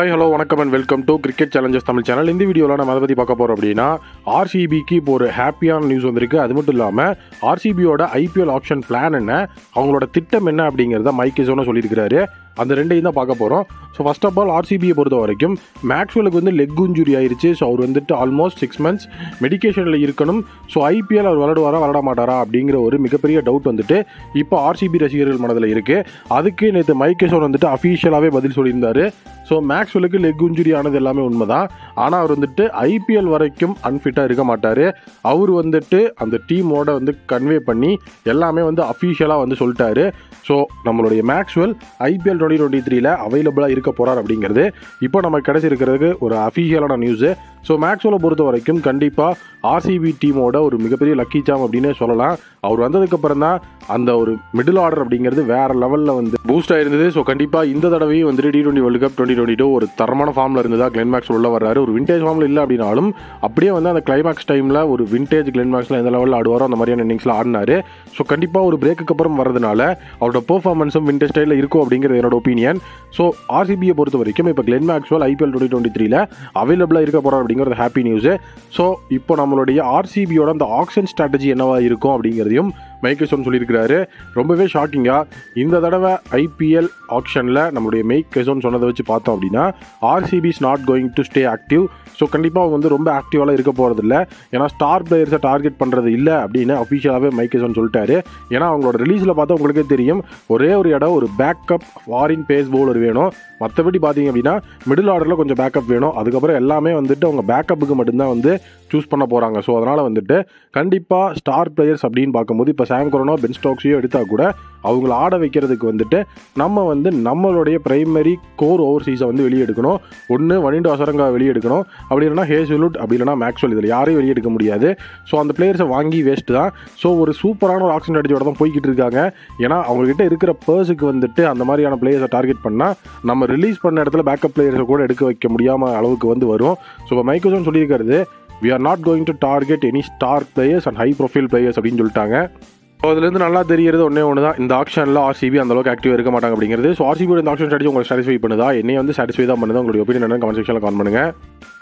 hi hello வணக்கம் and welcome to cricket challenges Tamil channel இந்த வீடியோவில் நம்ம அதை பற்றி பார்க்க போகிறோம் அப்படின்னா ஆர்சிபிக்கு இப்போ ஒரு ஹாப்பியான நியூஸ் வந்திருக்கு அது மட்டும் இல்லாமல் ஆர்சிபியோட ஐபிஎல் ஆப்ஷன் பிளான் என்ன அவங்களோட திட்டம் என்ன அப்படிங்கிறத மைக்கேசோன்னு சொல்லியிருக்கிறாரு அந்த ரெண்டையும் தான் பார்க்க போகிறோம் ஸோ ஃபர்ஸ்ட் ஆஃப் ஆல் ஆர்சிபியை பொறுத்த வரைக்கும் மேக்ஸ்வெலுக்கு வந்து லெக் இன்ஜுரி ஆயிருச்சு ஸோ அவர் வந்துட்டு ஆல்மோஸ்ட் சிக்ஸ் மந்த்ஸ் மெடிக்கேஷனில் இருக்கணும் ஸோ ஐபிஎல் அவர் விளாடுவாரா விளாட மாட்டாரா அப்படிங்கிற ஒரு மிகப்பெரிய டவுட் வந்துட்டு இப்போ ஆர்சிபி ரசிகர்கள் மனதில் இருக்குது அதுக்கு நேற்று மைக்கேசோன் வந்துட்டு அஃபீஷியலாகவே பதில் சொல்லியிருந்தாரு ஸோ மேக்ஸ்வெலுக்கு லெக் இன்ஜுரி ஆனது எல்லாமே உண்மைதான் ஆனால் அவர் வந்துட்டு ஐபிஎல் வரைக்கும் அன்ஃபிட்டாக இருக்க மாட்டார் அவர் வந்துட்டு அந்த டீமோட வந்து கன்வே பண்ணி எல்லாமே வந்து அஃபீஷியலாக வந்து சொல்லிட்டாரு ஸோ நம்மளுடைய மேக்ஸ்வெல் ஐபிஎல் டுவெண்ட்டி டுவெண்ட்டி த்ரீல அவைலபிளாக இருக்க போகிறார் அப்படிங்கிறது இப்போ நமக்கு கிடைச்சிருக்கிறதுக்கு ஒரு அஃபீஷியலான நியூஸு ஸோ மேக்ஸ்வெலை பொறுத்த வரைக்கும் கண்டிப்பாக ஆர்சிபி டீமோட ஒரு மிகப்பெரிய லக்கி சாம் அப்படின்னே சொல்லலாம் அவர் வந்ததுக்கப்புறம் தான் அந்த ஒரு மிடில் ஆர்டர் அப்படிங்கிறது வேற லெவலில் வந்து பூஸ்ட் ஆயிருந்தது ஸோ கண்டிப்பாக இந்த தடவையும் வந்துட்டு T twenty world cup twenty twenty two ஒரு தரமான ஃபார்மில் இருந்ததா கிளென் மேக்ஸ் உள்ள வர்றாரு ஒரு விண்டேஜ் ஃபார்மில் இல்லை அப்படின்னாலும் அப்படியே வந்து அந்த கிளைமேக்ஸ் டைமில் ஒரு விண்டேஜ் கிளென் மேக்ஸில் எந்த லெவலில் ஆடுவாரோ அந்த மாதிரியான இன்னிங்ஸில் ஆடினாரு ஸோ கண்டிப்பாக ஒரு பிரேக்குக்கு அப்புறம் வரதுனால அவரோட பெர்ஃபார்மன்ஸும் விண்டேஜ் ஸ்டைலில் இருக்கும் அப்படிங்கிறது என்னோட ஒப்பீனியன் ஸோ ஆர்சிபியை பொறுத்த வரைக்கும் இப்போ Glenn Maxwell IPL twenty twenty த்ரீல அவைலபிளாக இருக்க போகிறார் அப்படிங்கிறது ஹாப்பி நியூஸு ஸோ இப்போ நம்மளுடைய ஆர்சிபியோட அந்த ஆக்ஷன் ஸ்ட்ராட்டஜி என்னவா இருக்கும் அப்படிங்கிறதையும் மைக்கேசோன் சொல்லியிருக்கிறாரு ரொம்பவே ஷாக்கிங்காக இந்த தடவை ஐபிஎல் ஆக்ஷனில் நம்மளுடைய மைக்கேசோன் சொன்னதை வச்சு பார்த்தோம் அப்படின்னா RCB is not going to stay active so கண்டிப்பாக அவங்க வந்து ரொம்ப ஆக்டிவாலாம் இருக்க போகிறதில்ல ஏன்னா ஸ்டார் பிளேயர்ஸை டார்கெட் பண்ணுறது இல்லை அப்படின்னு அஃபிஷியலாகவே மைக்கேசோன் சொல்லிட்டாரு ஏன்னா அவங்களோட ரிலீஸில் பார்த்தா உங்களுக்கே தெரியும் ஒரே ஒரு இடம் ஒரு பேக்கப் ஃபாரின் பேஸ் பவுலர் வேணும் மற்றபடி பார்த்தீங்க அப்படின்னா மிடில் ஆர்டரில் கொஞ்சம் பேக்கப் வேணும் அதுக்கப்புறம் எல்லாமே வந்துட்டு அவங்க பேக்கப்புக்கு மட்டும்தான் வந்து சூஸ் பண்ண போகிறாங்க ஸோ அதனால் வந்துட்டு கண்டிப்பாக ஸ்டார் பிளேயர்ஸ் அப்படின்னு பார்க்கும்போது இப்போ சாம் கொரோனா பென் ஸ்டாக்ஸையோ எடுத்தால் கூட அவங்கள ஆட வைக்கிறதுக்கு வந்துட்டு நம்ம வந்து நம்மளுடைய பிரைமரி கோர் ஓவர்சீஸை வந்து வெளியே எடுக்கணும் ஒன்று வனிண்டோ அசரங்கா வெளியே எடுக்கணும் அப்படி இல்லைனா ஹேசுலுட் அப்படி இல்லைனா மேக்ஸ்வெல் இதில் யாரையும் வெளியே எடுக்க முடியாது ஸோ அந்த பிளேயர்ஸை வாங்கி வேஸ்ட் தான் ஸோ ஒரு சூப்பரான ஒரு ஆக்ஷன் ஸ்ட்ராட்டஜியோட தான் போய்கிட்டு இருக்காங்க ஏன்னா அவங்ககிட்ட இருக்கிற பர்ஸுக்கு வந்துட்டு அந்த மாதிரியான பிளேயர்ஸை டார்கெட் பண்ணால் நம்ம ரிலீஸ் பண்ண இடத்துல பேக்கப் பிளேயர்ஸை கூட எடுக்க வைக்க முடியாமல் அளவுக்கு வந்து வரும் ஸோ இப்போ மைக்கோசோன் சொல்லியிருக்கிறது we are not going to target any star players and high profile players அப்படின்னு சொல்லிட்டாங்க ஸோ அதுலேருந்து நல்லா தெரியறது ஒன்றே ஒன்று தான் இந்த ஆக்ஷனில் ஆர்சிபி அந்த அளவுக்கு ஆக்டிவாக இருக்க மாட்டாங்க அப்படிங்கிறது ஸோ ஆர்சிபியோட இந்த ஆக்ஷன் ஸ்ட்ராட்டஜி உங்களுக்கு சாட்டிஸ்ஃபை பண்ணுதா என்னைய வந்து சாட்டிஸ்ஃபை தான் பண்ணுதா உங்களுடைய ஒப்பீனியன் கமெண்ட் செக்ஷனில் கான் பண்ணுங்கள்